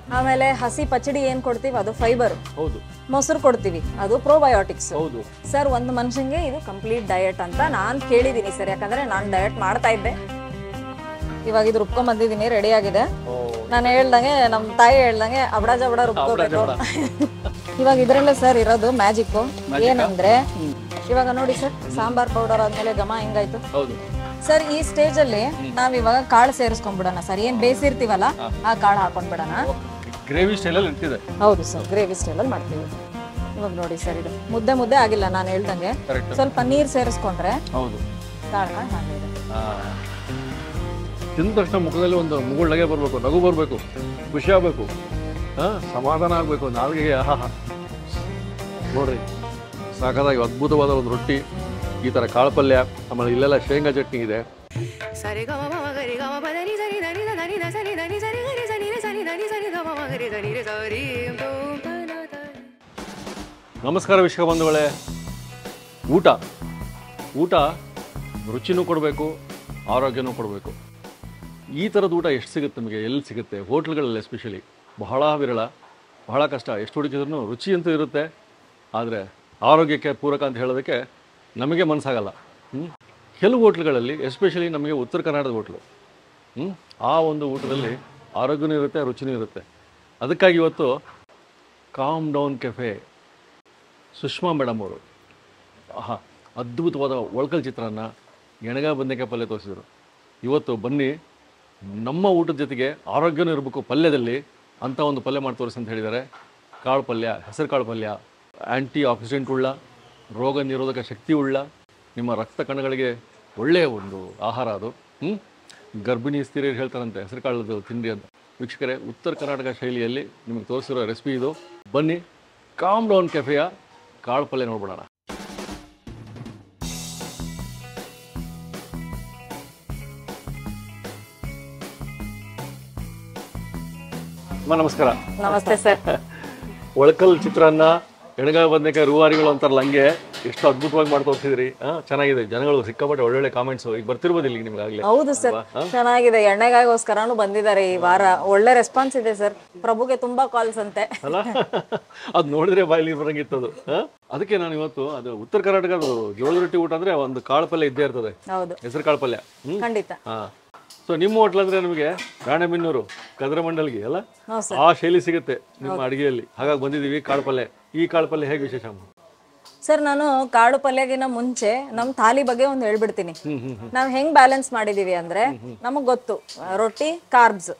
ಆಮೇಲೆ ಹಸಿ ಪಚಡಿ ಏನ್ ಕೊಡ್ತೀವಿ ಅದು ಫೈಬರ್ ಹೌದು ಮೊಸರು ಕೊಡ್ತೀವಿ ಅದು ಪ್ರೋಬಯೋಟಿಕ್ಸ್ ಹೌದು ಸರ್ ಒಂದು ಮನುಷ್ಯಂಗೆ ಇದು ಕಂಪ್ಲೀಟ್ ಡಯಟ್ ಅಂತ ನಾನು ಕೇಳಿದ್ದೀನಿ ಸರ್ ಯಾಕಂದ್ರೆ ನಾನು ಡಯಟ್ ಮಾಡ್ತಾ ಇದ್ದೆ ಇವಾಗ ಇದು ರುಬ್ಕೊಂಡ್ ಬಂದಿದ್ದೀನಿ ರೆಡಿ ಆಗಿದೆ ಓ ನಾನು ಹೇಳ್ದಂಗೆ ನಮ್ಮ ತಾಯಿ ಹೇಳ್ದಂಗೆ ಅಬಡ ಜಬಡ ರುಬ್ಕೋಬೇಕು ಇವಾಗ ಇದ್ರಲ್ಲೇ ಸರ್ ಇರೋದು ಮ್ಯಾಜಿಕ್ ಏನಂದ್ರೆ ಇವಾಗ ನೋಡಿ ಸರ್ ಸಾಂಬಾರ್ ಪೌಡರ್ ಆದ್ಮೇಲೆ ಘಮ ಹೆಂಗಾಯ್ತು ಹೌದು ಸರ್ ಈ ಸ್ಟೇಜ್ ಅಲ್ಲಿ ನಾವ್ ಇವಾಗ ಕಾಳು ಸೇರಿಸ್ಕೊಂಡ್ಬಿಡೋಣ ಸರ್ ಏನ್ ಬೇಯಿಸಿರ್ತೀವಲ್ಲ ಆ ಕಾಳು ಹಾಕೊಂಡ್ಬಿಡೋಣ ಗ್ರೇವಿ ಸ್ಟೈಲಲ್ಲಿ ಇರ್ತಿದೆ ಹೌದು ಸರ್ ಗ್ರೇವಿ ಸ್ಟೈಲಲ್ಲಿ ಮಾಡ್ತೀವಿ ಇವಾಗ ನೋಡಿ ಸರ್ ಇದು ಮುದ್ದೆ ಮುದ್ದೆ ಆಗಿಲ್ಲ ನಾನು ಹೇಳ್ದಂಗೆ ಕರೆಕ್ಟ್ ಸ್ವಲ್ಪ ನೀರ್ ಸೇರಿಸ್ಕೊಂಡ್ರೆ ಹೌದು ಕಾಳು ಕಾಳು ಹಾಕಿದೆ ಆ, ತಿಂದ ತಕ್ಷಣ ಮುಖದಲ್ಲಿ ಒಂದು ಮುಗುಳ್ ನಗೆ ಬರಬೇಕು ನಗು ಬರಬೇಕು ಖುಷಿ ಆಗಬೇಕು ಹಾಂ ಸಮಾಧಾನ ಆಗಬೇಕು ನಾಲ್ಗೆಗೆ ಆಹಾ ನೋಡ್ರಿ ಸಾಕಾದಾಗಿ ಅದ್ಭುತವಾದ ಒಂದು ರೊಟ್ಟಿ ಈ ಥರ ಕಾಳು ಪಲ್ಯ ಆಮೇಲೆ ಇಲ್ಲೆಲ್ಲ ಶೇಂಗಾ ಚಟ್ನಿ ಇದೆ ಸರಿ ಗಮ ಮಮ ಗರಿ ಗಮ ಪದನಿ ಸರಿ ಧನಿ ಧ ಧನಿ ಧ ಸರಿ ಧನಿ ಸರಿ ಗರಿ ಸನಿ ರೆ ಸನಿ ಧನಿ ಸರಿ ಧ ಮಮ ಗರಿ ಧನಿ ರೆ ಸರಿ ತೋಂ ತನ ತನಿ ನಮಸ್ಕಾರ ವಿಶ್ವಬಂಧುಗಳೇ ಊಟ ಊಟ ರುಚಿನೂ ಕೊಡಬೇಕು ಆರೋಗ್ಯನೂ ಕೊಡಬೇಕು ಈ ಥರದ ಊಟ ಎಷ್ಟು ಸಿಗುತ್ತೆ ನಮಗೆ ಎಲ್ಲಿ ಸಿಗುತ್ತೆ ಹೋಟ್ಲ್ಗಳಲ್ಲಿ ಎಸ್ಪೆಷಲಿ ಬಹಳ ವಿರಳ ಬಹಳ ಕಷ್ಟ ಎಷ್ಟು ಹುಡುಕಿದ್ರೂ ರುಚಿ ಅಂತೂ ಇರುತ್ತೆ ಆದರೆ ಆರೋಗ್ಯಕ್ಕೆ ಪೂರಕ ಅಂತ ಹೇಳೋದಕ್ಕೆ ನಮಗೆ ಮನಸ್ಸಾಗಲ್ಲ ಹ್ಮ್? ಕೆಲವು ಹೋಟ್ಲ್ಗಳಲ್ಲಿ ಎಸ್ಪೆಷಲಿ ನಮಗೆ ಉತ್ತರ ಕರ್ನಾಟಕದ ಹೋಟ್ಲು ಹ್ಮ್? ಆ ಒಂದು ಊಟದಲ್ಲಿ ಆರೋಗ್ಯನೂ ಇರುತ್ತೆ ರುಚಿನೂ ಇರುತ್ತೆ ಅದಕ್ಕಾಗಿ ಇವತ್ತು calm down cafe Sushma madam ಅವರು ಆಹಾ ಅದ್ಭುತವಾದ ಒಳ್ಕಲ್ ಚಿತ್ರಾನ್ನ ಎಣಗ ಬದನೆಕಾಯಿ ಪಲ್ಯ ತೋರಿಸಿದ್ರು ಇವತ್ತು ಬನ್ನಿ ನಮ್ಮ ಊಟದ ಜೊತೆಗೆ ಆರೋಗ್ಯನೂ ಇರಬೇಕು ಪಲ್ಯದಲ್ಲಿ ಅಂತ ಒಂದು ಪಲ್ಯ ಮಾಡಿ ತೋರಿಸಿ ಅಂತ ಹೇಳಿದ್ದಾರೆ ಕಾಳು ಪಲ್ಯ ಹೆಸರು ಕಾಳು ಪಲ್ಯ ಆ್ಯಂಟಿ ಆಕ್ಸಿಡೆಂಟ್ ಉಳ್ಳ ರೋಗ ನಿರೋಧಕ ಶಕ್ತಿ ಉಳ್ಳ ನಿಮ್ಮ ರಕ್ತ ಕಣಗಳಿಗೆ ಒಳ್ಳೆಯ ಒಂದು ಆಹಾರ ಅದು ಹ್ಞೂ ಗರ್ಭಿಣಿ ಸ್ತ್ರೀಯರು ಹೇಳ್ತಾರಂತೆ ಹೆಸರು ಕಾಳದ್ದು ತಿಂಡಿ ಅಂತ ವೀಕ್ಷಕರೇ ಉತ್ತರ ಕರ್ನಾಟಕ ಶೈಲಿಯಲ್ಲಿ ನಿಮಗೆ ತೋರಿಸಿರೋ ರೆಸಿಪಿ ಇದು ಬನ್ನಿ ಕಾಮ್ ಡೌನ್ ಕೆಫೆಯ ಕಾಳು ಪಲ್ಯ ನೋಡ್ಬಿಡೋಣ ಅಮ್ಮ ನಮಸ್ಕಾರ ನಮಸ್ತೆ ಸರ್ ಒಳಕಲ್ ಚಿತ್ರಾನ್ನ ಎಣಗಾಯಿ ಬದನೆಕಾಯಿ ರೂವಾರಿಗಳು ಅಂತಾರಲ್ಲ ಹಂಗೆ ಎಷ್ಟು ಅದ್ಭುತವಾಗಿ ಮಾಡಿ ತೋರಿಸಿದ್ರಿ ಹಾಂ ಚೆನ್ನಾಗಿದೆ ಜನಗಳು ಸಿಕ್ಕಾಪಟ್ಟೆ ಒಳ್ಳೊಳ್ಳೆ ಕಾಮೆಂಟ್ಸ್ ಈಗ ಬರ್ತಿರ್ಬೋದು ಇಲ್ಲಿ ನಿಮ್ಗೆ ಆಗಲೇ ಹೌದು ಸರ್ ಚೆನ್ನಾಗಿದೆ ಎಣ್ಣೆಗಾಗೋಸ್ಕರನು ಬಂದಿದ್ದಾರೆ ಈ ವಾರ ಒಳ್ಳೆ ರೆಸ್ಪಾನ್ಸ್ ಇದೆ ಸರ್ ಪ್ರಭುಗೆ ತುಂಬಾ ಕಾಲ್ಸ್ ಅಂತೆ ಅಲ್ಲ ಅದು ನೋಡಿದ್ರೆ ಬಾಯಲ್ಲಿ ಬರಂಗಿತ್ತು ಅದು ಹಾ? ಅದಕ್ಕೆ ನಾನು ಇವತ್ತು ಅದು ಉತ್ತರ ಕರ್ನಾಟಕದ ಜೋಳದ ರೊಟ್ಟಿ ಊಟ ಅಂದ್ರೆ ಒಂದು ಕಾಳು ಪಲ್ಯ ಇದ್ದೇ ಇರ್ತದೆ ಹೌದು ಹೆಸರು ಕಾಳು ಪಲ್ಯ ಹ್ಮ್ ಖಂಡಿತ ಹಾ ಸೊ ನಿಮ್ಮ ಹೋಟ್ಲ್ ಅಂದ್ರೆ ನಮಗೆ ರಾಣೆಬೆನ್ನೂರು ಕದ್ರಮಂಡಲ್ಗೆ ಅಲ್ಲ ಹೌದು ಸರ್ ಆ ಶೈಲಿ ಸಿಗುತ್ತೆ ನಿಮ್ಮ ಅಡಿಗೆಯಲ್ಲಿ ಹಾಗಾಗಿ ಬಂದಿದ್ದೀವಿ ಕಾಳು ಪಲ್ಯ ಈ ಕಾಳು ಪಲ್ಯ ಹೇಗೆ ವಿಶೇಷ ಅಮ್ಮ? ಸರ್ ನಾನು ಕಾಳು ಪಲ್ಯಗಿನ ಮುಂಚೆ ನಮ್ ಥಾಲಿ ಬಗ್ಗೆ ಒಂದು ಹೇಳ್ಬಿಡ್ತೀನಿ ಹ್ಮ್ ಹ್ಮ್ ಹ್ಮ್ ನಾವ್ ಹೆಂಗ್ ಬ್ಯಾಲೆನ್ಸ್ ಮಾಡಿದೀವಿ ಅಂದ್ರೆ ನಮಗ್ ಗೊತ್ತು ಆ, ರೊಟ್ಟಿ ಕಾರ್ಬ್ಸ್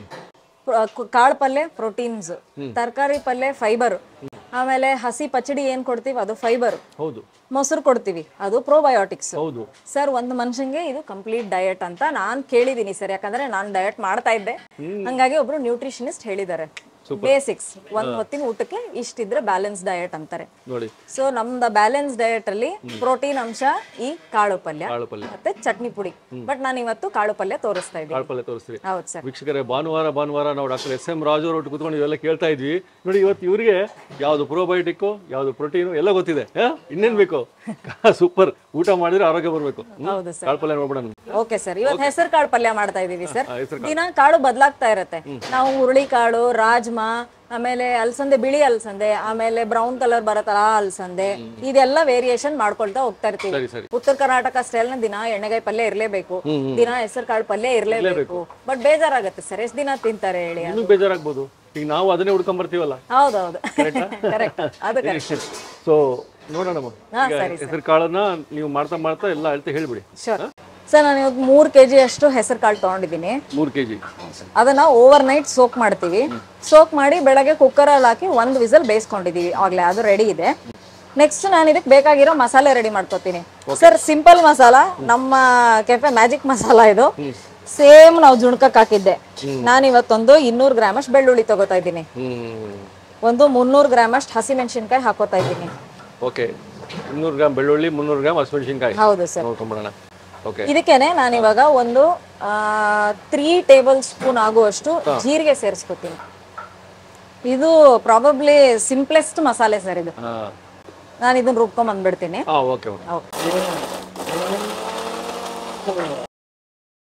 ಕಾಳು ಪಲ್ಯ ಪ್ರೋಟೀನ್ಸ್ ತರಕಾರಿ ಪಲ್ಯ ಫೈಬರ್ ಆಮೇಲೆ ಹಸಿ ಪಚಡಿ ಏನ್ ಕೊಡ್ತೀವಿ ಅದು ಫೈಬರ್ ಹೌದು ಮೊಸರು ಕೊಡ್ತೀವಿ ಅದು ಪ್ರೋಬಯೋಟಿಕ್ಸ್ ಹೌದು ಸರ್ ಒಂದು ಮನುಷ್ಯಂಗೆ ಇದು ಕಂಪ್ಲೀಟ್ ಡಯಟ್ ಅಂತ ನಾನ್ ಕೇಳಿದೀನಿ ಸರ್ ಯಾಕಂದ್ರೆ ನಾನು ಡಯಟ್ ಮಾಡ್ತಾ ಇದ್ದೆ ಹಂಗಾಗಿ ಒಬ್ರು ನ್ಯೂಟ್ರಿಷನಿಸ್ಟ್ ಹೇಳಿದ್ದಾರೆ ಬೇಸಿಕ್ಸ್ ಒಂದ್ ಹೊತ್ತಿನ ಊಟಕ್ಕೆ ಇಷ್ಟಿದ್ರೆ ಬ್ಯಾಲೆನ್ಸ್ ಡಯಟ್ ಅಂತಾರೆ ನೋಡಿ ಸೊ ನಮ್ದ ಬ್ಯಾಲೆನ್ಸ್ ಡಯಟ್ ಅಲ್ಲಿ ಪ್ರೋಟೀನ್ ಅಂಶ ಈ ಕಾಳು ಪಲ್ಯ ಕಾಳು ಪಲ್ಯ ಮತ್ತೆ ಚಟ್ನಿ ಪುಡಿ ಬಟ್ ನಾನು ಇವತ್ತು ಕಾಳು ಪಲ್ಯ ತೋರಿಸ್ತಾ ಇದ್ದೀನಿ ಕಾಳು ಪಲ್ಯ ತೋರಿಸ್ತೀವಿ ಹೌದು ಸರ್ ವೀಕ್ಷಕರೇ ಭಾನುವಾರ ಭಾನುವಾರ ನಾವು ಡಾಕ್ಟರ್ ಎಸ್ ಎಂ ರಾಜು ಅವ್ರ ಕುತ್ಕೊಂಡು ಇವೆಲ್ಲ ಕೇಳ್ತಾ ಇದ್ವಿ ನೋಡಿ ಇವತ್ತು ಇವರಿಗೆ ಯಾವುದು ಪ್ರೋಬಯೋಟಿಕ್ಕು ಯಾವುದು ಪ್ರೋಟೀನು ಎಲ್ಲ ಗೊತ್ತಿದೆ ಆ? ಇನ್ನೇನ್ ಬೇಕು ಸೂಪರ್ ಊಟ ಮಾಡಿದ್ರೆ ಆರೋಗ್ಯ ಬರಬೇಕು ಹೌದು ಸರ್ ಕಾಳು ಪಲ್ಯ ನೋಡ್ಬಿಡೋಣ ಓಕೆ ಸರ್ ಇವತ್ತು ಹೆಸರು ಕಾಳು ಪಲ್ಯ ಮಾಡ್ತಾ ಇದೀವಿ ಸರ್ ಆ, ಹೆಸರು ದಿನ ಕಾಳು ಬದಲಾಗ್ತಾ ಇರತ್ತೆ ನಾವು ಹುರುಳಿ ಕಾಳು ರಾಜ್ಮಾ ಆಮೇಲೆ ಅಲಸಂದೆ ಬಿಳಿ ಅಲಸಂದೆ ಆಮೇಲೆ ಬ್ರೌನ್ ಕಲರ್ ಬರತ್ತಲ್ಲ ಆ ಅಲಸಂದೆ ಇದೆಲ್ಲ ವೇರಿಯೇಷನ್ ಮಾಡ್ಕೊಳ್ತಾ ಹೋಗ್ತಾ ಇರ್ತೀವಿ ಸರಿ ಸರಿ ಉತ್ತರ ಕರ್ನಾಟಕ ಸ್ಟೈಲ್ ನ ದಿನ ಎಣ್ಣೆಗಾಯಿ ಪಲ್ಯ ಇರ್ಲೇಬೇಕು ದಿನ ಹೆಸರು ಕಾಳು ಪಲ್ಯ ಇರ್ಲೇಬೇಕು ಬಟ್ ಬೇಜಾರಾಗತ್ತೆ ಸರ್ ಎಷ್ಟ್ ದಿನ ತಿಂತಾರೆ ಹೇಳಿ ನಿಮಗೆ ಬೇಜಾರಾಗ್ಬೋದು ಈಗ ನಾವು ಅದನ್ನೇ ಹುಡ್ಕೊಂಡ್ ಬರ್ತೀವಲ್ಲ ಹೌದೌದು ಕರೆಕ್ಟ್ ಅದು ಕರೆಕ್ಟ್ ಸೊ ನೋಡೋಣ ಹಾ, ಈಗ ಸರಿ, ಹೆಸರು ಕಾಳನ್ನ ನೀವು ಮಾಡ್ತಾ ಮಾಡ್ತಾ ಎಲ್ಲ ಅಳ್ತೆ ಹೇಳ್ಬಿಡಿ ಶೋರ್ ಸರ್ ನಾನು ಇವತ್ತು ಮೂರು ಕೆ ಜಿ ಅಷ್ಟು ಹೆಸರು ಕಾಳು ತಗೊಂಡಿದ್ದೀನಿ ಮೂರು ಕೆ ಜಿ ಅದನ್ನ ಓವರ್ ನೈಟ್ ಸೋಕ್ ಮಾಡ್ತೀವಿ ಸೋಕ್ ಮಾಡಿ ಬೆಳಗ್ಗೆ ಕುಕ್ಕರಲ್ಲಿ ಹಾಕಿ ಒಂದು ವಿಸಲ್ ಬೇಯಿಸ್ಕೊಂಡಿದೀವಿ ಆಗ್ಲೇ ಅದು ರೆಡಿ ಇದೆ ನೆಕ್ಸ್ಟ್ ನಾನು ಇದಕ್ಕೆ ಬೇಕಾಗಿರೋ ಮಸಾಲೆ ರೆಡಿ ಮಾಡ್ಕೋತೀನಿ ಸರ್ ಸಿಂಪಲ್ ಮಸಾಲ ನಮ್ಮ ಕೆಫೆ ಮ್ಯಾಜಿಕ್ ಮಸಾಲ ಇದು ಸೇಮ್ ನಾವು ಜುಣ್ಕಕ್ಕೆ ಹಾಕಿದ್ದೆ ನಾನು ಇವತ್ತೊಂದು ಇನ್ನೂರು ಗ್ರಾಮ್ ಅಷ್ಟು ಬೆಳ್ಳುಳ್ಳಿ ತಗೋತಾ ಇದ್ದೀನಿ ಹ್ಮ್ ಒಂದು ಮುನ್ನೂರು ಗ್ರಾಮ್ ಅಷ್ಟು ಹಸಿಮೆಣಸಿನ್ಕಾಯಿ ಹಾಕೋತಾ ಇದ್ದೀನಿ ಓಕೆ ಇನ್ನೂರು ಗ್ರಾಮ್ ಬೆಳ್ಳುಳ್ಳಿ ಮುನ್ನೂರು ಗ್ರಾಮ್ ಹಸಿಮೆಣಸಿನ್ಕಾಯಿ ಹೌದು ಸರ್ ನೋಡ್ಕೊಂಬಿಡೋಣ ಓಕೆ ಇದಕ್ಕೇನೆ ನಾನು ಇವಾಗ ಒಂದು ತ್ರೀ ಟೇಬಲ್ ಸ್ಪೂನ್ ಆಗುವಷ್ಟು ಜೀರಿಗೆ ಸೇರಿಸ್ಕೊತೀನಿ ಇದು ಪ್ರಾಬಬ್ಲಿ ಸಿಂಪ್ಲೆಸ್ಟ್ ಮಸಾಲೆ ಸರ್ ಇದು ಹಾಂ ನಾನು ಇದನ್ನ ರುಬ್ಕೊಂಡ್ ಬಂದ್ಬಿಡ್ತೀನಿ ಹಾಂ ಓಕೆ ಓಕೆ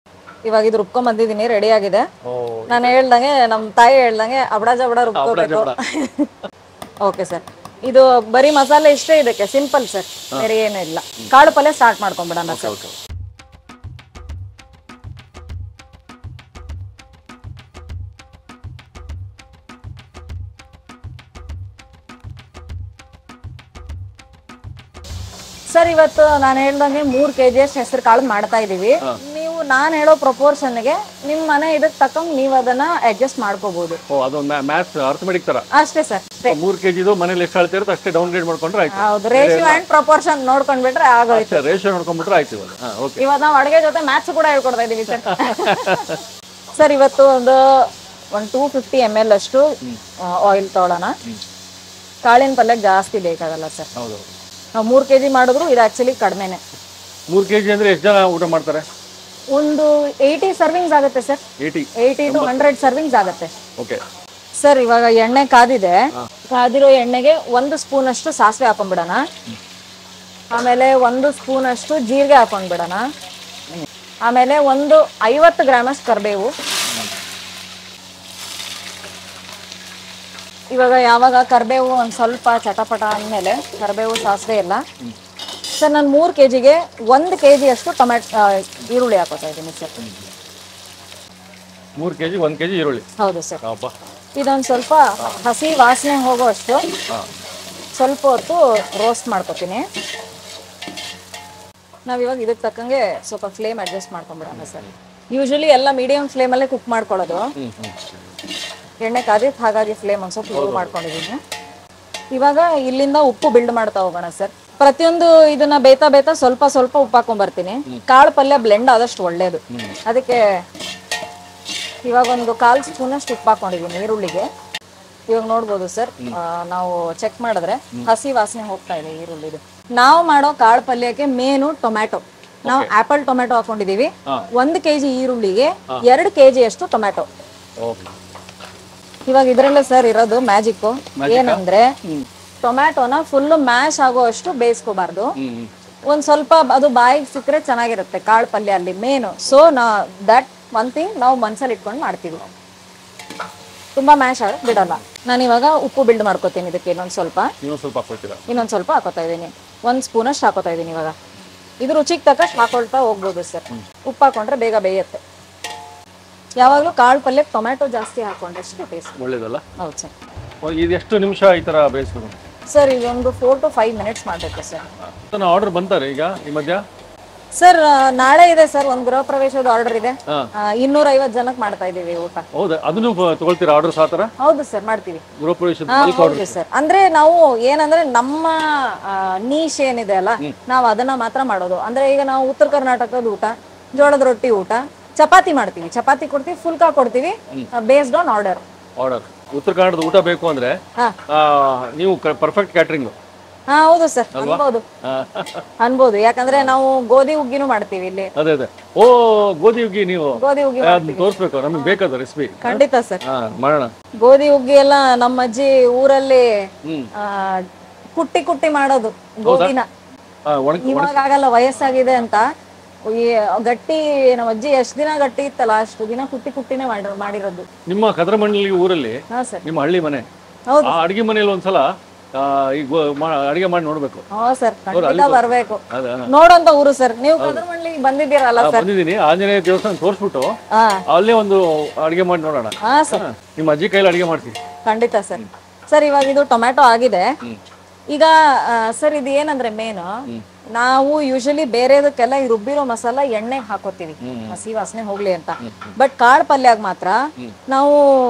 ಇವಾಗ ಇದು ರುಬ್ಕೊಂಡ್ ಬಂದಿದ್ದೀನಿ ರೆಡಿ ಆಗಿದೆ ಓ ನಾನು ಹೇಳ್ದಂಗೆ ನಮ್ಮ ತಾಯಿ ಹೇಳ್ದಂಗೆ ಅಬಡ ಜಬಡ ರುಬ್ಕೋಬೇಕು ಜಬಡ. ಓಕೆ ಸರ್ ಇದು ಬರೀ ಮಸಾಲೆ ಇಷ್ಟೇ ಇದಕ್ಕೆ ಸಿಂಪಲ್ ಸರ್ ಬೇರೆ ಏನೂ ಇಲ್ಲ ಕಾಳು ಪಲ್ಯ ಸ್ಟಾರ್ಟ್ ಮಾಡ್ಕೊಂಡ್ಬಿಡೋಣ ಸರ್ ಓಕೆ ಸರ್ ಇವತ್ತು ನಾನು ಹೇಳ್ದಂಗೆ ಮೂರ್ ಕೆಜಿ ಅಷ್ಟು ಹೆಸರು ಕಾಳು ಮಾಡ್ತಾ ಇದೀವಿ ನೀವು ನಾನು ಹೇಳೋ ಪ್ರಪೋರ್ಷನ್ಗೆ ನಿಮ್ ಮನೆ ಇದಕ್ಕೆ ತಕ್ಕಂಗ್ ನೀವು ಅದನ್ನ ಅಡ್ಜಸ್ಟ್ ಮಾಡ್ಕೋಬಹುದು ಓ ಅದೊಂದು ಮ್ಯಾಥ್ಸ್ ಅರ್ಥಮೆಟಿಕ್ ತರ ಅಷ್ಟೇ ಸರ್ ಮೂರು ಕೆಜಿ ಇದು ಮನೇಲಿ ಎಷ್ಟು ಅಳ್ತಿರುತ್ತೆ ಅಷ್ಟೇ ಡೌನ್ಗ್ರೇಡ್ ಮಾಡ್ಕೊಂಡ್ರೆ ಆಯ್ತು ಹೌದು ರೇಷಿಯೋ ಅಂಡ್ ಪ್ರಪೋರ್ಷನ್ ನೋಡ್ಕೊಂಡ್ಬಿಟ್ರೆ ಆಗೋಯ್ತು ಅಷ್ಟೇ ರೇಷಿಯೋ ನೋಡ್ಕೊಂಡ್ಬಿಟ್ರೆ ಆಯ್ತು ಇವಾಗ ಹಾಂ ಓಕೆ ಇವತ್ತು ನಾವು ಅಡುಗೆ ಜೊತೆ ಮ್ಯಾಥ್ಸ್ ಕೂಡ ಹೇಳ್ಕೊಡ್ತಾ ಇದೀವಿ ಸರ್ ಸರ್ ಇವತ್ತು ಒಂದು ಒಂದು ಟೂ ಫಿಫ್ಟಿ ಎಮ್ ಎಲ್ ಅಷ್ಟು ಆಯಿಲ್ ತೊಗೊಳೋಣ ಕಾಳಿನ ಪಲ್ಯಕ್ಕೆ ಜಾಸ್ತಿ ಬೇಕಾಗಲ್ಲ ಸರ್ ಹೌದು ನಾವು ಮೂರು ಕೆ ಜಿ ಮಾಡಿದ್ರು ಇದು ಆ್ಯಕ್ಚುಲಿ ಕಡಿಮೆನೆ ಮೂರು ಕೆ ಜಿ ಅಂದರೆ ಎಷ್ಟು ಜನ ಊಟ ಮಾಡ್ತಾರೆ ಒಂದು ಏಯ್ಟಿ ಸರ್ವಿಂಗ್ಸ್ ಆಗುತ್ತೆ sir eighty eighty to hundred servings ಆಗುತ್ತೆ ಓಕೆ ಸರ್ ಇವಾಗ ಎಣ್ಣೆ ಕಾದಿದೆ ಕಾದಿರೋ ಎಣ್ಣೆಗೆ ಒಂದು ಸ್ಪೂನ್ ಅಷ್ಟು ಸಾಸಿವೆ ಹಾಕೊಂಡ್ಬಿಡೋಣ ಆಮೇಲೆ ಒಂದು ಸ್ಪೂನ್ ಅಷ್ಟು ಜೀರಿಗೆ ಹಾಕೊಂಡ್ಬಿಡೋಣ ಆಮೇಲೆ ಒಂದು ಐವತ್ತು ಗ್ರಾಮ್ ಅಷ್ಟು ಕರಿಬೇವು ಇವಾಗ ಯಾವಾಗ ಕರಿಬೇವು ಒಂದು ಸ್ವಲ್ಪ ಚಟಪಟ ಅಂದಮೇಲೆ ಕರಿಬೇವು ಸಾಸಿವೆ ಎಲ್ಲ ಸರ್ ನಾನು ಮೂರು ಕೆ ಜಿಗೆ ಒಂದು ಕೆ ಜಿ ಅಷ್ಟು ಟೊಮ್ಯಾಟ್ ಈರುಳ್ಳಿ ಹಾಕೋತಾ ಇದ್ದೀನಿ ಸರ್ ಮೂರು ಕೆ ಜಿ ಒಂದು ಕೆ ಜಿ ಈರುಳ್ಳಿ ಹೌದು ಸರ್ ಅಬ್ಬಾ ಇದೊಂದು ಸ್ವಲ್ಪ ಹಸಿ ವಾಸನೆ ಹೋಗೋ ಅಷ್ಟು ಸ್ವಲ್ಪ ಹೊತ್ತು ರೋಸ್ಟ್ ಮಾಡ್ಕೊತೀನಿ ನಾವಿವಾಗ ಇದಕ್ಕೆ ತಕ್ಕಂಗೆ ಸ್ವಲ್ಪ ಫ್ಲೇಮ್ ಅಡ್ಜಸ್ಟ್ ಮಾಡ್ಕೊಂಡ್ಬಿಡೋಣ ಸರ್ ಯೂಶಲಿ ಎಲ್ಲ ಮೀಡಿಯಂ ಫ್ಲೇಮಲ್ಲೇ ಕುಕ್ ಮಾಡ್ಕೊಳ್ಳೋದು ಹ್ಞೂ ಹ್ಞೂ ಎಣ್ಣೆ ಕಾದಿತ್ತು ಹಾಗಾಗಿ ಫ್ಲೇಮ್ ಒಂದು ಸ್ವಲ್ಪ ಲೋ ಮಾಡ್ಕೊಂಡಿದ್ದೀನಿ ಇವಾಗ ಇಲ್ಲಿಂದ ಉಪ್ಪು ಬಿಲ್ಡ್ ಮಾಡ್ತಾ ಹೋಗೋಣ ಸರ್ ಪ್ರತಿಯೊಂದು ಇದನ್ನ ಬೇತಾ ಬೇತಾ ಸ್ವಲ್ಪ ಸ್ವಲ್ಪ ಉಪ್ಪು ಹಾಕೊಂಡ್ ಕಾಳು ಪಲ್ಯ ಬ್ಲೆಂಡ್ ಆದಷ್ಟು ಒಳ್ಳೇದು ಅದಕ್ಕೆ ಇವಾಗ ಒಂದು ಕಾಲ್ ಸ್ಪೂನ್ ಅಷ್ಟು ಉಪ್ಪು ಹಾಕೊಂಡಿದ್ದೀನಿ ಈರುಳ್ಳಿಗೆ ಇವಾಗ ನೋಡ್ಬೋದು ಸರ್ ನಾವು ಚೆಕ್ ಮಾಡಿದ್ರೆ ಹಸಿ ವಾಸನೆ ಹೋಗ್ತಾ ಇದೆ ಈರುಳ್ಳಿದು ನಾವು ಮಾಡೋ ಕಾಳು ಪಲ್ಯಕ್ಕೆ ಮೇನು ಟೊಮ್ಯಾಟೊ ನಾವು ಆಪಲ್ ಟೊಮ್ಯಾಟೊ ಹಾಕೊಂಡಿದೀವಿ ಒಂದು ಕೆಜಿ ಈರುಳ್ಳಿಗೆ ಎರಡು ಕೆಜಿ ಅಷ್ಟು ಟೊಮ್ಯಾಟೊ ಓಕೆ ಇವಾಗ ಇದ್ರಲ್ಲೇ ಸರ್ ಇರೋದು ಮ್ಯಾಜಿಕ್ ಏನಂದ್ರೆ ಟೊಮ್ಯಾಟೊನ ಫುಲ್ ಮ್ಯಾಶ್ ಆಗೋ ಅಷ್ಟು ಬೇಯಿಸ್ಕೋಬಾರ್ದು ಹ್ಞೂ ಹ್ಞೂ ಒಂದ್ ಸ್ವಲ್ಪ ಅದು ಬಾಯಿಗೆ ಸಿಕ್ಕರೆ ಚೆನ್ನಾಗಿರುತ್ತೆ ಕಾಳು ಪಲ್ಯ ಅಲ್ಲಿ ಮೇನು ಸೊ ನಾ ದಟ್ ಒನ್ ಥಿಂಗ್ ನಾವು ಮನ್ಸಲ್ಲಿ ಇಟ್ಕೊಂಡು ಮಾಡ್ತೀವಿ ತುಂಬಾ ಮ್ಯಾಶ್ ಆಗಕ್ ಬಿಡಲ್ಲ ನಾನು ಇವಾಗ ಉಪ್ಪು ಬಿಲ್ಡ್ ಮಾಡ್ಕೋತೀನಿ ಇದಕ್ಕೆ ಇನ್ನೊಂದ್ ಸ್ವಲ್ಪ ಇನ್ನೊಂದು ಸ್ವಲ್ಪ ಹಾಕ್ಕೊಳ್ತೀರಾ ಇನ್ನೊಂದ್ ಸ್ವಲ್ಪ ಹಾಕೋತಾ ಇದ್ದೀನಿ ಒಂದ್ ಸ್ಪೂನ್ ಅಷ್ಟು ಹಾಕೋತಾ ಇದ್ದೀನಿ ಇವಾಗ ಇದು ರುಚಿಗೆ ತಕ್ಕಷ್ಟು ಹಾಕೊಳ್ತಾ ಹೋಗ್ಬೋದು ಸರ್ ಉಪ್ಪು ಹಾಕೊಂಡ್ರೆ ಬೇಗ ಬೇಯುತ್ತೆ ಯಾವಾಗಲೂ ಕಾಳು ಪಲ್ಯಕ್ಕೆ ಟೊಮ್ಯಾಟೊ ಜಾಸ್ತಿ ಹಾಕೊಂಡಷ್ಟು ಟೇಸ್ಟ್ ಒಳ್ಳೇದಲ್ಲ ಹೌದು ಸರ್ ಓ, ಇದು ಎಷ್ಟು ನಿಮಿಷ ಈ ಥರ ಬೇಯಿಸ್ಬೇಕು ಸರ್ ಇದೊಂದು ಫೋರ್ ಟು ಫೈವ್ ಮಿನಿಟ್ಸ್ ಮಾಡಬೇಕು ಸರ್ ನಾನು ಆರ್ಡರ್ ಬಂತಾರೆ ಈಗ ಈ ಮಧ್ಯ ಸರ್ ನಾಳೆ ಇದೆ ಸರ್ ಒಂದು ಗೃಹ ಪ್ರವೇಶದ ಆರ್ಡರ್ ಇದೆ ಹಾಂ ಇನ್ನೂರ ಐವತ್ತು ಜನಕ್ಕೆ ಮಾಡ್ತಾ ಇದ್ದೀವಿ ಊಟ ಹೌದಾ ಅದನ್ನು ಬ- ತಗೊಳ್ತೀರಾ ಆರ್ಡರ್ ಸಹ ಥರ ಹೌದು ಸರ್ ಮಾಡ್ತೀವಿ ಗೃಹ ಪ್ರವೇಶದ ಹಾ, ಬಲ್ಕ್ ಆರ್ಡರ್ ಹೌದು ಸರ್ ಅಂದ್ರೆ ನಾವು ಏನಂದ್ರೆ ನಮ್ಮ ನೀಶ್ ಏನಿದೆ ಅಲ್ಲ ನಾವು ಅದನ್ನ ಮಾತ್ರ ಮಾಡೋದು ಅಂದ್ರೆ ಈಗ ನಾವು ಉತ್ತರ ಕರ್ನಾಟಕದ ಊಟ ಜೋಳದ ರೊಟ್ಟಿ ಊಟ ಚಪಾತಿ ಮಾಡ್ತೀವಿ ಚಪಾತಿ ಕೊಡ್ತೀವಿ ಫುಲ್ಕಾ ಕೊಡ್ತೀವಿ ಬೇಸ್ಡ್ ಆನ್ ಆರ್ಡರ್ ಆರ್ಡರ್ ಉತ್ತರ ಕನ್ನಡದ ಊಟ ಬೇಕು ಅಂದ್ರೆ ಹಾ ಆ, ನೀವು ಪರ್ಫೆಕ್ಟ್ ಕ್ಯಾಟ್ರಿಂಗ್ ಹಾ ಹೌದು ಸರ್ ಅನ್ಬೋದು ಅನ್ಬೋದು ಯಾಕಂದ್ರೆ ನಾವು ಗೋಧಿ ಹುಗ್ಗಿನೂ ಮಾಡ್ತೀವಿ ಇಲ್ಲಿ ಅದೇ ಅದೇ ಓ ಗೋಧಿ ಹುಗ್ಗಿ ನೀವು ಗೋಧಿ ಹುಗ್ಗಿ ಅದನ್ನ ತೋರಿಸ್ಬೇಕು ನಮಗೆ ಬೇಕಾದ ರೆಸಿಪಿ ಖಂಡಿತ ಸರ್ ಹಾ ಮಾಡೋಣ ಗೋಧಿ ಹುಗ್ಗಿ ಎಲ್ಲ ನಮ್ಮ ಅಜ್ಜಿ ಊರಲ್ಲಿ ಹ್ಮ್ ಆ, ಕುಟ್ಟಿ ಕುಟ್ಟಿ ಮಾಡೋದು ಗೋಧಿನ ಆ, ಒಣ ಇವಾಗ ಆಗಲ್ಲ ವಯಸ್ಸಾಗಿದೆ ಅಂತ ಈ ಗಟ್ಟಿ ನಮ್ಮ ಅಜ್ಜಿ ಎಷ್ಟ್ ದಿನ ಗಟ್ಟಿ ಇತ್ತಲ್ಲ ಅಷ್ಟು ದಿನ ಕುಟ್ಟಿ ಕುಟ್ಟಿನೇ ಮಾಡಿ ಮಾಡಿರೋದು ನಿಮ್ಮ ಕದ್ರಮಂಡಲಿ ಊರಲ್ಲಿ ಹಾ ಸರ್ ನಿಮ್ಮ ಹಳ್ಳಿ ಮನೆ ಹೌದು ಆ ಅಡಿಗೆ ಮನೇಲಿ ಒಂದ್ಸಲ ಆ, ಈಗ ಅಡಿಗೆ ಮಾಡಿ ನೋಡ್ಬೇಕು ಹಾ ಸರ್ ಖಂಡಿತ ಬರ್ಬೇಕು ಅದ ನೋಡೋಂತ ಊರು ಸರ್ ನೀವು ಕದರ್ಮಳ್ಳಿಗೆ ಬಂದಿದ್ದೀರಲ್ಲ ಸರ್ ಬಂದಿದ್ದೀನಿ ಆಂಜನೇಯ ದೇವಸ್ಥಾನ ತೋರಿಸ್ಬಿಟ್ಟು ಹಾ ಅಲ್ಲೇ ಒಂದು ಅಡಿಗೆ ಮಾಡಿ ನೋಡೋಣ ಹಾ ಸರ್ ನಿಮ್ಮ ಅಜ್ಜಿ ಕೈಲಿ ಅಡಿಗೆ ಮಾಡ್ತೀನಿ ಖಂಡಿತ ಸರ್ ಸರ್ ಇವಾಗ ಇದು ಟೊಮ್ಯಾಟೊ ಆಗಿದೆ ಈಗ ಸರ್ ಇದು ಏನಂದ್ರೆ ಮೇನು ನಾವು ಯೂಶಲಿ ಬೇರೆದಕ್ಕೆಲ್ಲ ಈ ರುಬ್ಬಿರೋ ಮಸಾಲ ಎಣ್ಣೆ ಹಾಕೋತೀವಿ ಹಸಿ ವಾಸನೆ ಹೋಗ್ಲಿ ಅಂತ ಬಟ್ ಕಾಳು ಪಲ್ಯಾಗ ಮಾತ್ರ ನಾವು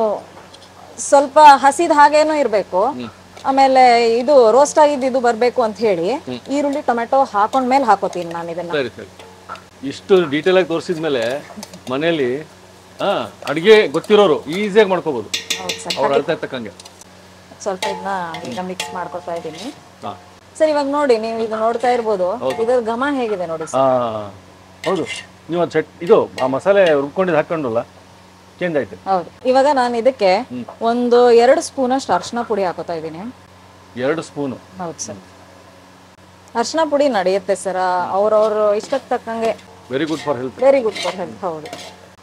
ಸ್ವಲ್ಪ ಹಸಿದ ಹಾಗೇನೂ ಇರಬೇಕು ಆಮೇಲೆ ಇದು ರೋಸ್ಟ್ ಆಗಿದ್ದು ಇದು ಬರಬೇಕು ಅಂತ ಹೇಳಿ ಈರುಳ್ಳಿ ಟೊಮೆಟೊ ಹಾಕೊಂಡ್ಮೇಲೆ ಹಾಕೋತೀನಿ ನಾನು ಇದನ್ನ ಸರಿ ಸರಿ ಇಷ್ಟು ಡೀಟೇಲ್ ಆಗಿ ತೋರಿಸಿದ್ಮೇಲೆ ಮನೆಯಲ್ಲಿ ಹಾ ಅಡಿಗೆ ಗೊತ್ತಿರೋರು ಈಸಿಯಾಗಿ ಮಾಡ್ಕೋಬಹುದು ಹೌದು ಸರ್ ಅವ್ರ ಅಳತೆ ತಕ್ಕಂಗೆ ಸ್ವಲ್ಪ ಇದನ್ನ ಈಗ ಮಿಕ್ಸ್ ಮಾಡ್ಕೊತಾ ಇದ್ದೀನಿ ಹಾ ಸರ್ ಇವಾಗ ನೋಡಿ ನೀವು ಈಗ ನೋಡ್ತಾ ಇರ್ಬೋದು ಇದ್ರ ಘಮ ಹೇಗಿದೆ ನೋಡಿ ಆ, ಹೌದು ನೀವು ಅದು ಸೆಟ್ ಇದು ಆ ಮಸಾಲೆ ರುಬ್ಕೊಂಡಿದ್ದು ಹಾಕೊಂಡಲ್ಲ ಚೇಂಜ್ ಆಯ್ತು ಹೌದು ಇವಾಗ ನಾನು ಇದಕ್ಕೆ ಒಂದು ಎರಡು ಸ್ಪೂನ್ ಅಷ್ಟು ಅರ್ಶಿನ ಪುಡಿ ಹಾಕೋತಾ ಇದ್ದೀನಿ ಎರಡು ಸ್ಪೂನು ಹೌದು ಸರ್ ಅರ್ಶಿನ ಪುಡಿ ನಡೆಯುತ್ತೆ ಸರ್ ಅವ್ರವ್ರ ಇಷ್ಟಕ್ಕೆ ತಕ್ಕಂಗೆ very good for health very good for health ಹೌದು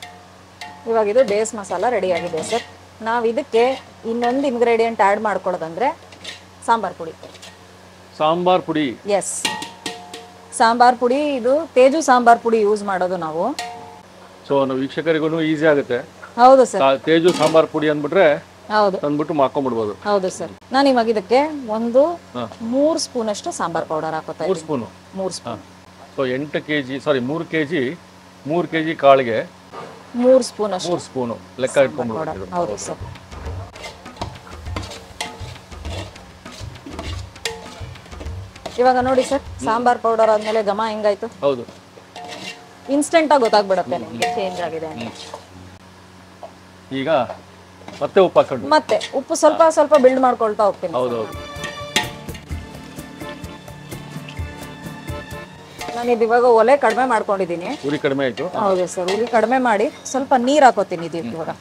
ಇವಾಗ ಇದು ಬೇಸ್ ಮಸಾಲ ರೆಡಿ ಆಗಿದೆ ಸರ್ ನಾವು ಇದಕ್ಕೆ ಇನ್ನೊಂದು ಇಂಗ್ರೀಡಿಯೆಂಟ್ ಆ್ಯಡ್ ಮಾಡ್ಕೊಳ್ಳೋದಂದ್ರೆ ಸಾಂಬಾರ್ ಪುಡಿ ಸಾಂಬಾರ್ ಪುಡಿ ಎಸ್ ಸಾಂಬಾರ್ ಪುಡಿ ಇದು ತೇಜು ಸಾಂಬಾರ್ ಪುಡಿ ಯೂಸ್ ಮಾಡೋದು ನಾವು ಸೊ ನಾವು ವೀಕ್ಷಕರಿಗೂ ಈಸಿ ಆಗುತ್ತೆ ಹೌದು ಸರ್ ಸಾ- ತೇಜು ಸಾಂಬಾರ್ ಪುಡಿ ಅಂದ್ಬಿಟ್ರೆ ಹೌದು ತಂದ್ಬಿಟ್ಟು ಮಾಡ್ಕೊಂಡ್ಬಿಡ್ಬೋದು ಹೌದು ಸರ್ ನಾನು ಇವಾಗ ಇದಕ್ಕೆ ಒಂದು ಹಾ. ಮೂರು ಸ್ಪೂನ್ ಅಷ್ಟು ಸಾಂಬಾರ್ ಪೌಡರ್ ಹಾಕೋತಾ ಮೂರು ಇದ್ದೀನಿ ಸ್ಪೂನು ಮೂರು ಸ್ಪೂನ್ ಸೊ ಎಂಟು ಕೆ ಜಿ ಸಾರಿ ಮೂರು ಕೆ ಜಿ ಮೂರು ಕೆ ಜಿ ಕಾಳಿಗೆ ಮೂರು ಸ್ಪೂನ್ ಅಷ್ಟು ಮೂರು ಸ್ಪೂನು ಲೆಕ್ಕ ಪೌಡರ್ ಇಟ್ಕೊಂಡ್ಬಿಡ್ಬೋದು ಹೌದು ಸರ್ ಇವಾಗ ನೋಡಿ ಸರ್ ಸಾಂಬಾರ್ ಪೌಡರ್ ಆದ್ಮೇಲೆ ಘಮ ಹೆಂಗಾಯ್ತು ಹೌದು ಇನ್ಸ್ಟೆಂಟ್ ಆಗಿ ಗೊತ್ತಾಗ್ಬಿಡತ್ತೆ ನಿಮಗೆ ಚೇಂಜ್ ಆಗಿದೆ ಅಂತ ಈಗ ಮತ್ತೆ ಉಪ್ಪು ಹಾಕೊಂಡು ಮತ್ತೆ ಉಪ್ಪು ಸ್ವಲ್ಪ ಸ್ವಲ್ಪ ಬಿಲ್ಡ್ ಮಾಡ್ಕೊಳ್ತಾ ಹೋಗ್ತೀನಿ ಹೌದು ಹೌದು ನಾನು ಇದು ಇವಾಗ ಒಲೆ ಕಡಿಮೆ ಮಾಡ್ಕೊಂಡಿದ್ದೀನಿ ಉರಿ ಕಡಿಮೆ ಆಯ್ತು ಹೌದು ಸರ್ ಉರಿ ಕಡಿಮೆ ಮಾಡಿ ಸ್ವಲ್ಪ ನೀರು ಹಾಕೋತೀನಿ ಇದು ಇವಾಗ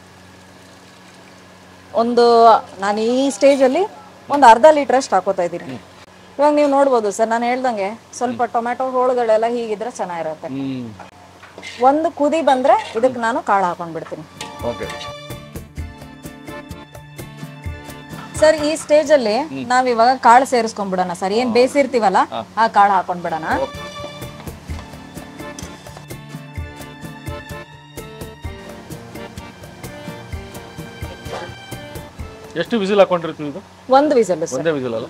ಒಂದು ನಾನು ಈ ಸ್ಟೇಜಲ್ಲಿ ಒಂದು ಅರ್ಧ ಲೀಟರ್ ಅಷ್ಟು ಹಾಕೋತಾ ಇದ್ದೀನಿ ಇವಾಗ ನೀವು ನೋಡ್ಬೋದು ಸರ್ ನಾನು ಹೇಳ್ದಂಗೆ ಸ್ವಲ್ಪ ಟೊಮ್ಯಾಟೊ ಹೋಳುಗಳೆಲ್ಲ ಹೀಗಿದ್ರೆ ಚೆನ್ನಾಗಿರುತ್ತೆ ಹ್ಮ್ ಒಂದು ಕುದಿ ಬಂದ್ರೆ ಇದಕ್ಕೆ ನಾನು ಕಾಳು ಹಾಕೊಂಡ್ಬಿಡ್ತೀನಿ ಓಕೆ ಸರ್ ಈ ಸ್ಟೇಜ್ ಅಲ್ಲಿ ನಾವ್ ಇವಾಗ ಕಾಳು ಸೇರಿಸ್ಕೊಂಡ್ಬಿಡೋಣ ಸರ್ ಏನ್ ಬೇಯಿಸಿರ್ತೀವಲ್ಲ ಆ ಕಾಳು ಹಾಕೊಂಡ್ಬಿಡೋಣ ಎಷ್ಟು ವಿಸಿಲ್ ಹಾಕೊಂಡಿರ್ತೀವಿ ಇದು ಒಂದು ವಿಸಲ್ ಸರ್ ಒಂದೇ ವಿಸಿಲ್ ಅಲ್ಲ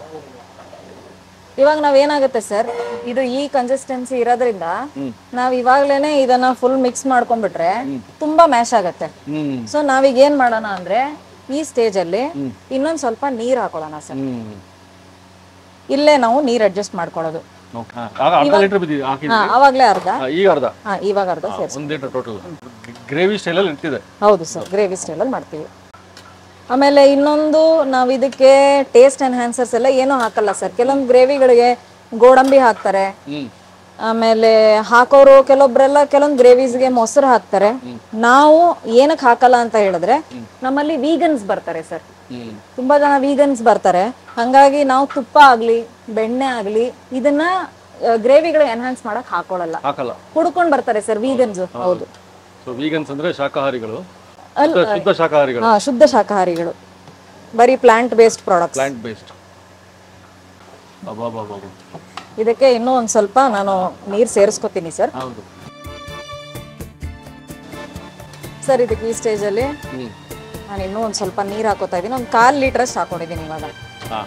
ಇವಾಗ ನಾವ್ ಏನಾಗುತ್ತೆ ಸರ್ ಇದು ಈ ಕನ್ಸಿಸ್ಟೆನ್ಸಿ ಇರೋದ್ರಿಂದ ನಾವ್ ಇವಾಗ್ಲೇನೆ ಇದನ್ನ ಫುಲ್ ಮಿಕ್ಸ್ ಮಾಡ್ಕೊಂಡ್ಬಿಟ್ರೆ ತುಂಬಾ ಮ್ಯಾಶ್ ಆಗತ್ತೆ ಹ್ಮ್ ಸೊ ನಾವೀಗ ಏನ್ ಮಾಡೋಣ ಅಂದ್ರೆ ಈ ಸ್ಟೇಜ್ ಅಲ್ಲಿ ಇನ್ನೊಂದ್ ಸ್ವಲ್ಪ ನೀರ್ ಹಾಕೊಳ್ಳೋಣ ಸರ್ ಹ್ಮ್ ಇಲ್ಲೇ ನಾವು ನೀರ್ ಅಡ್ಜಸ್ಟ್ ಮಾಡ್ಕೊಳ್ಳೋದು ಓಕೆ ಆಗ ಅರ್ಧ ಲೀಟರ್ ಬಿದ್ದಿದೆ ಹಾಕಿದ್ವಿ ಹಾ ಅವಾಗ್ಲೇ ಅರ್ಧ ಹಾ, ಈಗ ಅರ್ಧ ಹಾ ಇವಾಗ ಅರ್ಧ ಸೇರ್ಸ್ ಒಂದು ಲೀಟರ್ ಟೋಟಲ್ ಗ್ರೇವಿ ಸ್ಟೈಲಲ್ಲಿ ಇರ್ತಿದೆ ಹೌದು ಸರ್ ಗ್ರೇವಿ ಸ್ಟೈಲಲ್ಲಿ ಮಾಡ್ತೀವಿ ಆಮೇಲೆ ಇನ್ನೊಂದು ನಾವು ಇದಕ್ಕೆ ಟೇಸ್ಟ್ ಎನ್ಹ್ಯಾನ್ಸರ್ಸ್ ಎಲ್ಲ ಏನೂ ಹಾಕಲ್ಲ ಸರ್ ಕೆಲವೊಂದು ಗ್ರೇವಿಗಳಿಗೆ ಗೋಡಂಬಿ ಹಾಕ್ತಾರೆ ಹ್ಮ್ ಆಮೇಲೆ ಹಾಕೋರು ಕೆಲವೊಬ್ರೆಲ್ಲ ಕೆಲವೊಂದು ಗ್ರೇವೀಸ್ಗೆ ಮೊಸರು ಹಾಕ್ತಾರೆ ನಾವು ಏನಕ್ಕೆ ಹಾಕಲ್ಲ ಅಂತ ಹೇಳಿದ್ರೆ ನಮ್ಮಲ್ಲಿ ವೀಗನ್ಸ್ ಬರ್ತಾರೆ ಸರ್ ಹ್ಮ್ ತುಂಬಾ ಜನ ವೀಗನ್ಸ್ ಬರ್ತಾರೆ ಹಂಗಾಗಿ ನಾವು ತುಪ್ಪ ಆಗ್ಲಿ ಬೆಣ್ಣೆ ಆಗ್ಲಿ ಇದನ್ನ ಗ್ರೇವಿಗಳು ಎನ್ಹಾನ್ಸ್ ಮಾಡಕ್ ಹಾಕೊಳ್ಳಲ್ಲ ಹಾಕಲ್ಲ ಹುಡ್ಕೊಂಡ್ ಬರ್ತಾರೆ ಸರ್ ವೀಗನ್ಸ್ ಹೌದು ಸೊ ವೀಗನ್ಸ್ ಅಂದ್ರೆ ಶಾಕಾಹಾರಿಗಳು ಅಲ್- ಶುದ್ಧ- ಶುದ್ಧ ಶಾಕಾಹಾರಿಗಳು ಹಾ ಶುದ್ಧ ಶಾಕಾಹಾರಿಗಳು ಬರೀ plant based products plant based ಅಬ್ಬಾ ಇದಕ್ಕೆ ಇನ್ನೂ ಒಂದು ಸ್ವಲ್ಪ ನಾನು ನೀರು ಸೇರಿಸ್ಕೊತೀನಿ ಸರ್ ಹೌದು ಸರ್ ಇದಕ್ಕೆ ಈ ಸ್ಟೇಜಲ್ಲಿ ಹ್ಮ್ ನಾನು ಇನ್ನೂ ಒಂದು ಸ್ವಲ್ಪ ನೀರು ಹಾಕೋತಾ ಇದ್ದೀನಿ ಒಂದು ಕಾಲು ಲೀಟ್ರಷ್ಟು ಹಾಕೊಂಡಿದ್ದೀನಿ ಇವಾಗ ಹಾ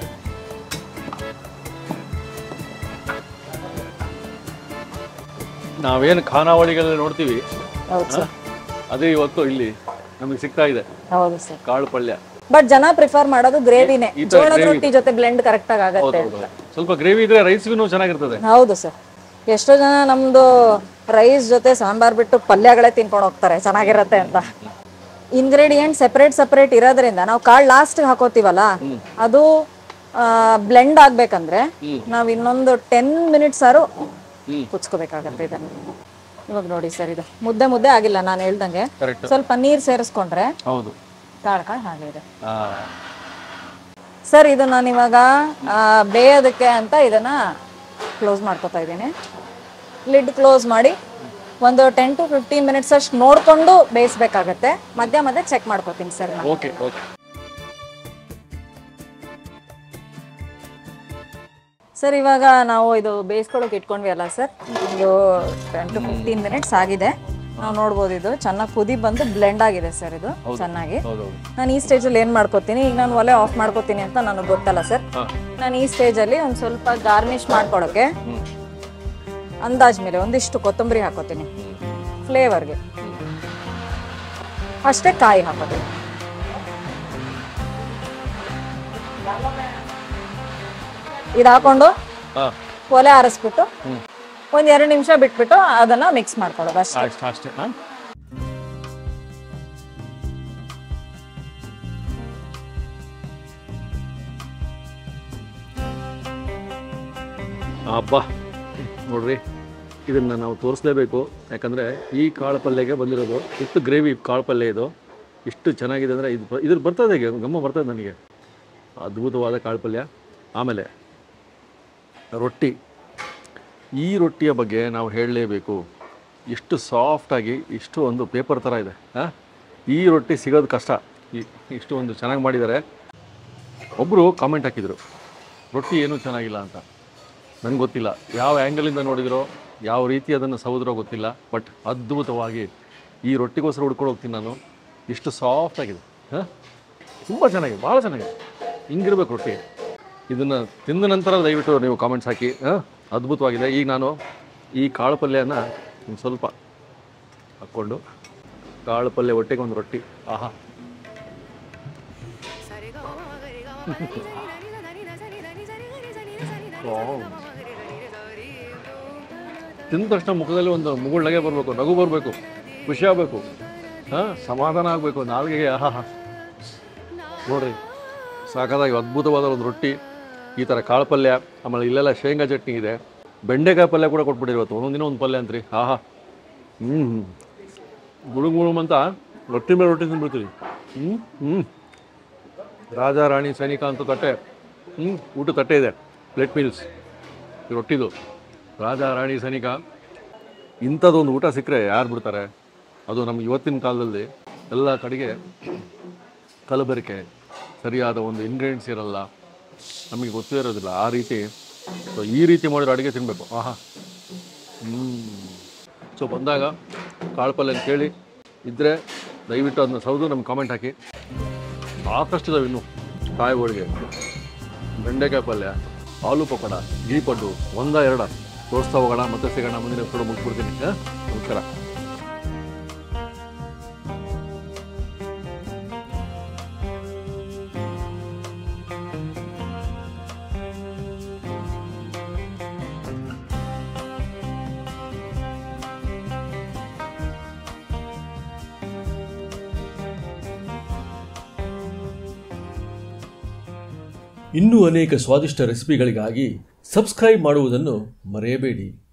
ನಾವೇನು ಖಾನಾವಳಿಗಳಲ್ಲಿ ನೋಡ್ತೀವಿ ಹೌದು ಸರ್ ಅದೇ ಇವತ್ತು ಇಲ್ಲಿ ನಮಗೆ ಸಿಗ್ತಾ ಇದೆ ಹೌದು ಸರ್ ಕಾಳು ಪಲ್ಯ ಬಟ್ ಜನ ಪ್ರಿಫರ್ ಮಾಡೋದು ಗ್ರೇವಿನೇ ಈ ತರ ಜೋಳದ gravy. ರೊಟ್ಟಿ ಜೊತೆ ಬ್ಲೆಂಡ್ ಕರೆಕ್ಟಾಗಿ ಆಗತ್ತೆ ಹೌದು ಸ್ವಲ್ಪ ಗ್ರೇವಿ ಇದ್ರೆ ರೈಸ್ಗೂ ಚೆನ್ನಾಗಿರ್ತದೆ ಹೌದು ಸರ್ ಎಷ್ಟೋ ಜನ ನಮ್ದು ರೈಸ್ ಜೊತೆ ಸಾಂಬಾರ್ ಬಿಟ್ಟು ಪಲ್ಯಗಳೇ ತಿನ್ಕೊಂಡು ಹೋಗ್ತಾರೆ ಚೆನ್ನಾಗಿರತ್ತೆ ಅಂತ ಇಂಗ್ರೀಡಿಯೆಂಟ್ ಸೆಪರೇಟ್ ಸೆಪರೇಟ್ ಇರೋದ್ರಿಂದ ನಾವು ಕಾಳು ಲಾಸ್ಟ್ ಹಾಕೋತೀವಲ್ಲ ಅದು ಬ್ಲೆಂಡ್ ಆಗ್ಬೇಕಂದ್ರೆ ನಾವ್ ಇನ್ನೊಂದು ಟೆನ್ ಮಿನಿಟ್ಸ್ ಆರು ಹ್ಮ್. ಕುಚ್ಕೋಬೇಕಾಗತ್ತೆ ಇದನ್ನ ಇವಾಗ ನೋಡಿ ಸರ್ ಇದು ಮುದ್ದೆ ಮುದ್ದೆ ಆಗಿಲ್ಲ ನಾನು ಹೇಳ್ದಂಗೆ ಕರೆಕ್ಟ್ ಸ್ವಲ್ಪ ನೀರ್ ಸೇರಿಸ್ಕೊಂಡ್ರೆ ಹೌದು ಕಾಳು ಕಾಳು ಹಾಗೆ ಇದೆ ಆ, ಸರ್ ಇದು ನಾನು ಇವಾಗ ಆ, ಬೇಯೋದಕ್ಕೆ ಅಂತ ಇದನ್ನ ಕ್ಲೋಸ್ ಮಾಡ್ಕೊತಾ ಇದ್ದೀನಿ ಲಿಡ್ ಕ್ಲೋಸ್ ಮಾಡಿ ಒಂದು ಟೆನ್ ಟು ಫಿಫ್ಟೀನ್ ಮಿನಿಟ್ಸ್ ಅಷ್ಟು ನೋಡ್ಕೊಂಡು ಬೇಯಿಸ್ಬೇಕಾಗತ್ತೆ ಮಧ್ಯ ಮಧ್ಯೆ ಚೆಕ್ ಮಾಡ್ಕೋತೀನಿ ಸರ್ ನಾನು ಓಕೆ ಓಕೆ ಸರ್ ಇವಾಗ ನಾವು ಇದು ಬೇಯಿಸ್ಕೊಳಕ್ಕೆ ಇಟ್ಕೊಂಡ್ವಿ ಅಲ್ಲ ಸರ್ ಒಂದು ಟೆನ್ ಟು ಫಿಫ್ಟೀನ್ ಮಿನಿಟ್ಸ್ ಆಗಿದೆ ನಾವು ನೋಡ್ಬೋದು ಇದು ಚೆನ್ನಾಗಿ ಕುದಿ ಬಂದು ಬ್ಲೆಂಡ್ ಆಗಿದೆ ಸರ್ ಇದು ಚೆನ್ನಾಗಿ ಹೌದೌದು ನಾನು ಈ ಸ್ಟೇಜಲ್ಲಿ ಏನು ಮಾಡ್ಕೋತೀನಿ ಈಗ ನಾನು ಒಲೆ ಆಫ್ ಮಾಡ್ಕೋತೀನಿ ಅಂತ ನನಗೆ ಗೊತ್ತಲ್ಲ ಸರ್ ಹಾ ನಾನು ಈ ಸ್ಟೇಜಲ್ಲಿ ಒಂದು ಸ್ವಲ್ಪ ಗಾರ್ನಿಷ್ ಮಾಡ್ಕೊಳಕ್ಕೆ ಅಂದಾಜ್ ಮೇಲೆ ಒಂದಿಷ್ಟು ಕೊತ್ತಂಬರಿ ಹಾಕೋತೀನಿ ಫ್ಲೇವರ್ಗೆ ಅಷ್ಟೇ ಕಾಯಿ ಹಾಕೋತೀನಿ ಇದು ಹಾಕೊಂಡು ಹಾ ಒಲೆ ಆರಿಸ್ಬಿಟ್ಟು ಒಂದ್ ಎರಡು ನಿಮಿಷ ಬಿಟ್ಬಿಟ್ಟು ಅದನ್ನ ಮಿಕ್ಸ್ ಮಾಡ್ಕೊಳ್ಳೋದು ಅಷ್ಟೇ ಅಷ್ಟೇ ಅಷ್ಟೇ ಹಾ ಅಬ್ಬಾ ನೋಡ್ರಿ ಇದನ್ನು ನಾವು ತೋರಿಸ್ಲೇಬೇಕು ಯಾಕಂದರೆ ಈ ಕಾಳು ಪಲ್ಯಗೆ ಬಂದಿರೋದು ಇಷ್ಟು ಗ್ರೇವಿ ಕಾಳು ಪಲ್ಯ ಇದು ಇಷ್ಟು ಚೆನ್ನಾಗಿದೆ ಅಂದರೆ ಇದು ಬ- ಇದ್ರ ಬರ್ತದೆ ಈಗ ಗಮ್ಮ ಬರ್ತದೆ ನನಗೆ ಅದ್ಭುತವಾದ ಕಾಳು ಪಲ್ಯ ಆಮೇಲೆ ರೊಟ್ಟಿ ಈ ರೊಟ್ಟಿಯ ಬಗ್ಗೆ ನಾವು ಹೇಳಲೇಬೇಕು ಎಷ್ಟು ಸಾಫ್ಟಾಗಿ ಇಷ್ಟು ಒಂದು ಪೇಪರ್ ಥರ ಇದೆ ಹಾಂ ಈ ರೊಟ್ಟಿ ಸಿಗೋದು ಕಷ್ಟ ಈ ಇಷ್ಟು ಒಂದು ಚೆನ್ನಾಗಿ ಮಾಡಿದ್ದಾರೆ ಒಬ್ಬರು ಕಾಮೆಂಟ್ ಹಾಕಿದರು ರೊಟ್ಟಿ ಏನೂ ಚೆನ್ನಾಗಿಲ್ಲ ಅಂತ ನನಗೆ ಗೊತ್ತಿಲ್ಲ ಯಾವ ಆ್ಯಂಗಲಿಂದ ನೋಡಿದ್ರೋ ಯಾವ ರೀತಿ ಅದನ್ನು ಸೌದ್ರೋ ಗೊತ್ತಿಲ್ಲ ಬಟ್ ಅದ್ಭುತವಾಗಿ ಈ ರೊಟ್ಟಿಗೋಸ್ಕರ ಹುಡ್ಕೊಂಡು ಹೋಗ್ತೀನಿ ನಾನು ಇಷ್ಟು ಸಾಫ್ಟ್ ಆಗಿದೆ ಹಾಂ ತುಂಬ ಚೆನ್ನಾಗಿದೆ ಭಾಳ ಚೆನ್ನಾಗಿದೆ ಹಿಂಗಿರ್ಬೇಕು ರೊಟ್ಟಿ ಇದನ್ನು ತಿಂದ ನಂತರ ದಯವಿಟ್ಟು ನೀವು ಕಾಮೆಂಟ್ಸ್ ಹಾಕಿ ಹಾಂ ಅದ್ಭುತವಾಗಿದೆ ಈಗ ನಾನು ಈ ಕಾಳು ಪಲ್ಯನ ಒಂದು ಸ್ವಲ್ಪ ಹಾಕ್ಕೊಂಡು ಕಾಳು ಪಲ್ಯ ಒಟ್ಟಿಗೆ ಒಂದು ರೊಟ್ಟಿ ಆಹಾ ಸರಿ ಗ ಮ ಗರಿ ಗ ಮ ಪದ ನಿ ಸರಿ ದ ನಿ ದ ನಿ ದ ನಿ ಸರಿ ದ ನಿ ಸರಿ ದ ನಿ ಸರಿ ದ ನಿ ವಾವ್. ಗ ಮ ಗರಿ ದ ನಿ ದ ಸರಿ ದೋ ತ ನ ತ ತಿಂದ ತಕ್ಷಣ ಮುಖದಲ್ಲಿ ಒಂದು ಮುಗುಳ್ನಗೆ ಬರಬೇಕು ನಗು ಬರಬೇಕು ಖುಷಿ ಆಗಬೇಕು ಹಾಂ ಸಮಾಧಾನ ಆಗಬೇಕು ನಾಲ್ಗೆಗೆ ಆಹಾ ನೋಡ್ರಿ ಸಾಕಾದಾಗಿ ಅದ್ಭುತವಾದ ಒಂದು ರೊಟ್ಟಿ ಈ ಥರ ಕಾಳು ಪಲ್ಯ ಆಮೇಲೆ ಇಲ್ಲೆಲ್ಲ ಶೇಂಗಾ ಚಟ್ನಿ ಇದೆ ಬೆಂಡೆಕಾಯಿ ಪಲ್ಯ ಕೂಡ ಕೊಟ್ಬಿಟ್ಟಿರಿ ಇವತ್ತು ಒಂದೊಂದು ದಿನ ಒಂದು ಪಲ್ಯ ಅಂತ್ರಿ ಆಹಾ ಹ್ಞೂ ಗುಳುಗ್ ಗುಳುಮ್ ಅಂತ ರೊಟ್ಟಿ ಮೇಲೆ ರೊಟ್ಟಿ ತಿಂದ್ಬಿಡ್ತೀವಿ ಹ್ಞೂ ಹ್ಞೂ ರಾಜ ರಾಣಿ ಸೈನಿಕ ಅಂತ ತಟ್ಟೆ ಹ್ಞೂ ಊಟ ತಟ್ಟೆ ಇದೆ ಪ್ಲೇಟ್ ಮೀಲ್ಸ್ ಈ ರೊಟ್ಟಿದು ರಾಜ ರಾಣಿ ಸೈನಿಕ ಇಂಥದ್ದೊಂದು ಊಟ ಸಿಕ್ಕರೆ ಯಾರು ಬಿಡ್ತಾರೆ ಅದು ನಮ್ಗೆ ಇವತ್ತಿನ ಕಾಲದಲ್ಲಿ ಎಲ್ಲ ಕಡೆಗೆ ಕಲಬೆರಕೆ ಸರಿಯಾದ ಒಂದು ಇಂಗ್ರೀಡಿಯೆಂಟ್ಸ್ ಇರಲ್ಲ ನಮಗೆ ಗೊತ್ತೇ ಇರೋದಿಲ್ಲ ಆ ರೀತಿ ಸೊ ಈ ರೀತಿ ಮಾಡಿರೋ ಅಡುಗೆ ತಿನ್ನಬೇಕು ಆಹಾ ಹ್ಞೂ ಸೊ ಬಂದಾಗ ಕಾಳು ಪಲ್ಯ ಅಂತ ಕೇಳಿ ಇದ್ದರೆ ದಯವಿಟ್ಟು ಅದನ್ನ ಸೌದು ನಮ್ಗೆ ಕಾಮೆಂಟ್ ಹಾಕಿ ಸಾಕಷ್ಟು ಇದಾವೆ ಇನ್ನು ಕಾಯಿ ಹೋಳಿಗೆ ಬೆಂಡೆಕಾಯಿ ಪಲ್ಯ ಆಲೂ ಪಕೋಡ ಗೀ ಪಡ್ಡು ಒಂದ ಎರಡ ತೋರಿಸ್ತಾ ಹೋಗೋಣ ಮತ್ತೆ ಸಿಗೋಣ ಮುಂದಿನ ಎಪಿಸೋಡ್ ಮುಗಿಸ್ಬಿಡ್ತೀನಿ ಹಾಂ ನಮಸ್ಕಾರ ಇನ್ನೂ ಅನೇಕ ಸ್ವಾದಿಷ್ಟ ರೆಸಿಪಿಗಳಿಗಾಗಿ ಸಬ್ಸ್ಕ್ರೈಬ್ ಮಾಡುವುದನ್ನು ಮರೆಯಬೇಡಿ